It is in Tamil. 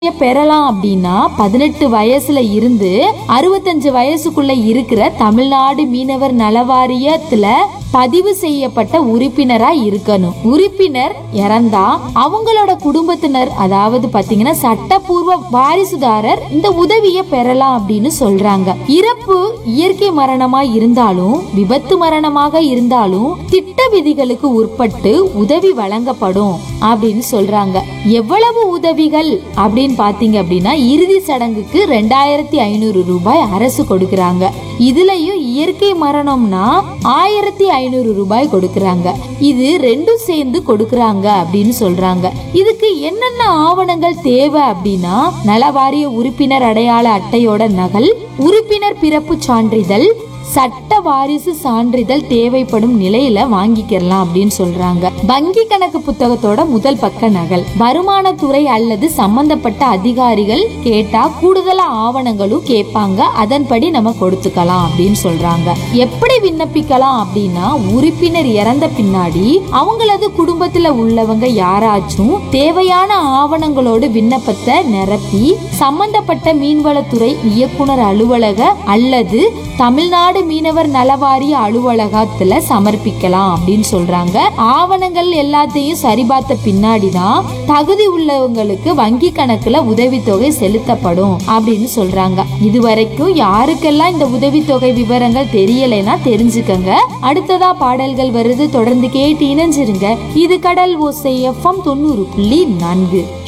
பெறலாம் அப்படின்னா பதினெட்டு வயசுல இருந்து அறுபத்தஞ்சு வயசுக்குள்ள இருக்கிற தமிழ்நாடு மீனவர் நலவாரியத்துல பதிவு செய்யப்பட்ட உறுப்பினரா இருக்கணும் உறுப்பினர் இறந்தா அவங்களோட குடும்பத்தினர் அதாவது பாத்தீங்கன்னா சட்டப்பூர்வ வாரிசுதாரர் இந்த உதவியை பெறலாம் அப்படின்னு சொல்றாங்க இறப்பு இயற்கை மரணமா இருந்தாலும் விபத்து மரணமாக இருந்தாலும் திட்ட விதிகளுக்கு உட்பட்டு உதவி வழங்கப்படும் அப்படின்னு சொல்றாங்க எவ்வளவு உதவிகள் அப்படின்னு பாத்தீங்க அப்படின்னா இறுதி சடங்குக்கு ரெண்டாயிரத்தி ஐநூறு ரூபாய் அரசு கொடுக்கறாங்க இதுலயும் இயற்கை மரணம்னா ஆயிரத்தி ஐநூறு ரூபாய் கொடுக்கறாங்க இது ரெண்டும் சேர்ந்து கொடுக்கறாங்க அப்படின்னு சொல்றாங்க இதுக்கு என்னென்ன ஆவணங்கள் தேவை அப்படின்னா நலவாரிய உறுப்பினர் அடையாள அட்டையோட நகல் உறுப்பினர் பிறப்பு சான்றிதழ் சட்ட வாரிசு சான்றிதழ் தேவைப்படும் நிலையில வாங்கிக்கலாம் அப்படின்னு சொல்றாங்க வங்கி கணக்கு புத்தகத்தோட முதல் பக்க நகல் வருமானத்துறை அல்லது சம்பந்தப்பட்ட அதிகாரிகள் கேட்டா கூடுதலா ஆவணங்களும் கேட்பாங்க அதன்படி நம்ம கொடுத்துக்கலாம் அப்படின்னு சொல்றாங்க எப்படி விண்ணப்பிக்கலாம் அப்படின்னா உறுப்பினர் இறந்த பின்னாடி அவங்களது குடும்பத்துல உள்ளவங்க யாராச்சும் தேவையான ஆவணங்களோடு விண்ணப்பத்தை நிரப்பி சம்பந்தப்பட்ட மீன்வளத்துறை இயக்குனர் அலுவலக அல்லது தமிழ்நாடு மீனவர் நலவாரிய அலுவலகத்துல சமர்ப்பிக்கலாம் அப்படின்னு சொல்றாங்க ஆவணங்கள் எல்லாத்தையும் சரிபார்த்த பின்னாடி தான் தகுதி உள்ளவங்களுக்கு வங்கி கணக்குல உதவித்தொகை செலுத்தப்படும் அப்படின்னு சொல்றாங்க இதுவரைக்கும் யாருக்கெல்லாம் இந்த உதவித்தொகை விவரங்கள் தெரியலைன்னா தெரிஞ்சுக்கங்க அடுத்ததா பாடல்கள் வருது தொடர்ந்து கேட்டு இணைஞ்சிருங்க இது கடல் ஓசை எஃப்எம் தொண்ணூறு புள்ளி நான்கு